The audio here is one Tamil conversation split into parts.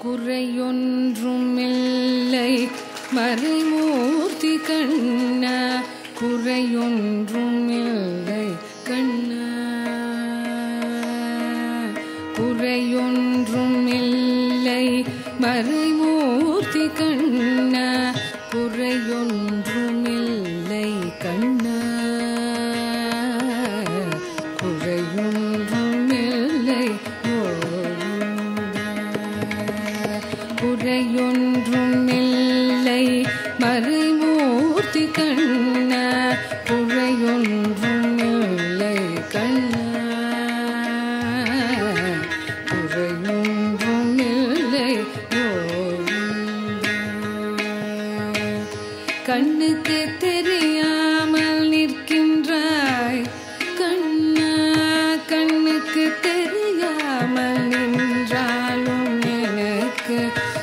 குறையொன்றுமில்லை மறைமூர்த்தி கண்ணா குறையொன்றுமில்லை கண்ணா குறையொன்றுமில்லை மறைமூர்த்தி கண்ணா குறையொன்றுமில்லை கண்ணா குறையொன்றுமில்லை கோவிந்தா. குறையொன்றுமில்லை மறைமூர்த்தி கண்ணா குறையொன்றுமில்லை கண்ணா குறையொன்றுமில்லை கோவிந்தா. கண்ணுக்கு தெரியாமல் நிற்கின்றாய் கண்ணா கண்ணுக்கு தெரியாமல் நின்றாலும் எனக்கு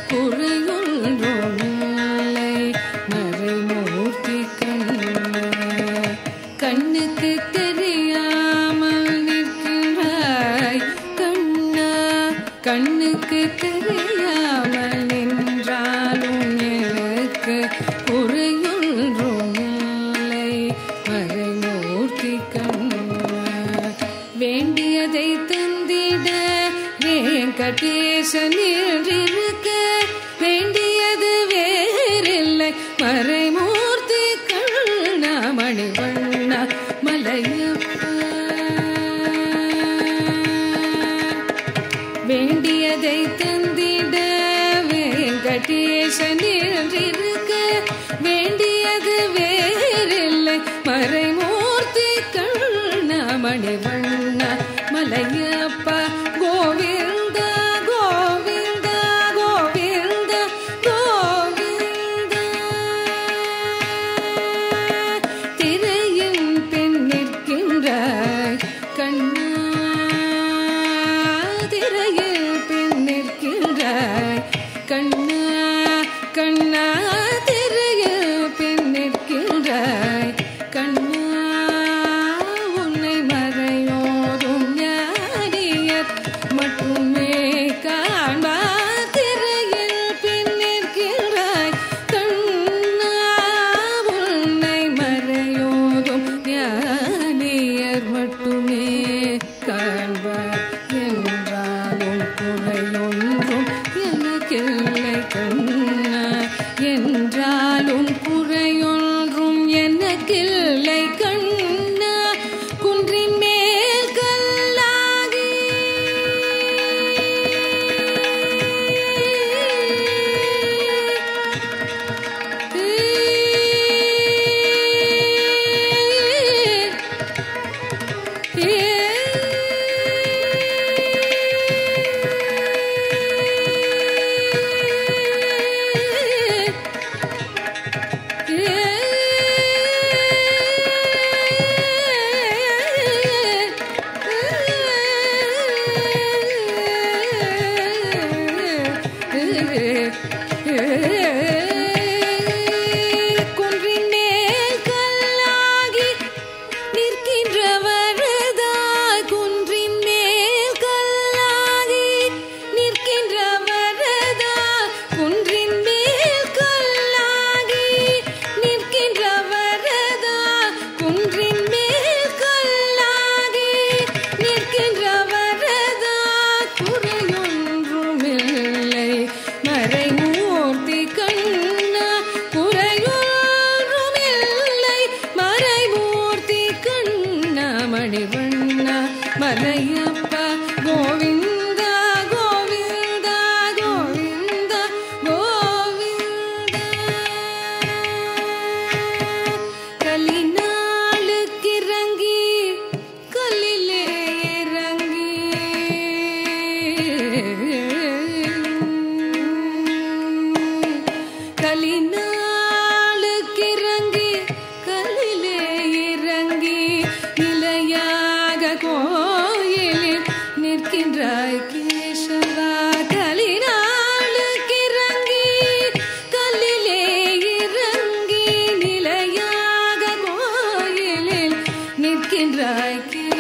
குறையொன்றுமில்லை மறைமூர்த்தி கண்ணா கண்ணுக்கு தெரியாமல் நிற்கிறாய் கண்ணா கண்ணுக்கு தெரியாமல் நின்றாலும் எனக்கு குறையொன்றுமில்லை மறைமூர்த்தி கண்ணா வேண்டியதை தந்திட வெங்கடேசன் இருக்க வேண்டியது வேறில்லை மறைமூர்த்தி கண்ணா மணிவண்ணா மலையப்பா வேண்டியதை தந்திட வெங்கடேசனில் இருக்க வேண்டியது வேறில்லை மறைமூர்த்தி கண்ணமணி வண்ண மலையப்பா கோவிந்த கோவிந்த கோவிந்த கோவிந்த திரையின் பெண் நிற்கின்றாய் கண்ணா திரையில் பெண் நிற்கின்றாய் கண்ணா கண்ணா திரையில் பெண் நிற்கின்றாய் கண்ணா உன்னை மறையோதும் ஞானியர் மட்டுமே காண்பார் திரையில் பெண் நிற்கின்றாய் கண்ணா உன்னை மறையோதும் ஞானியர் மட்டுமே காண்பார் என்றாலும் குறையொன்றும் எனக்கில்லை கண்ணா என்றாலும் குறையொன்றும் எனக்கில்லை கண்ணா குன்றின் மேல் கல்லாகி குன்றின் மேல் கல்லாகி நிற்கின்றவரதாய் குன்றின் மேல் கல்லாகி நிற்கின்றவரதா குன்றின் மேல் கல்லாகி நிற்கின்றவரதா குன்றின் மேல் கல்லாகி நிற்கின்றவரதா குறையொன்றுமில்லை மறைமூர்த்தி கண்ணா குறையொன்றுமில்லை மறைமூர்த்தி கண்ணா மணிவண்ணா மலையப்பா கோவிந்தா கோவிந்தா கோவிந்தா கோவிந்தா கலினாளுக்கிறங்கி கல்லிலே இறங்கி கலினாளுக்கிறங்கி கல்லிலே இறங்கி நிலையாக கோயிலில் நிற்கின்றாய் கேசவா கலினாளுக்கிறங்கி கல்லிலே இறங்கி நிலையாக கோயிலில் நிற்கின்றாய் கே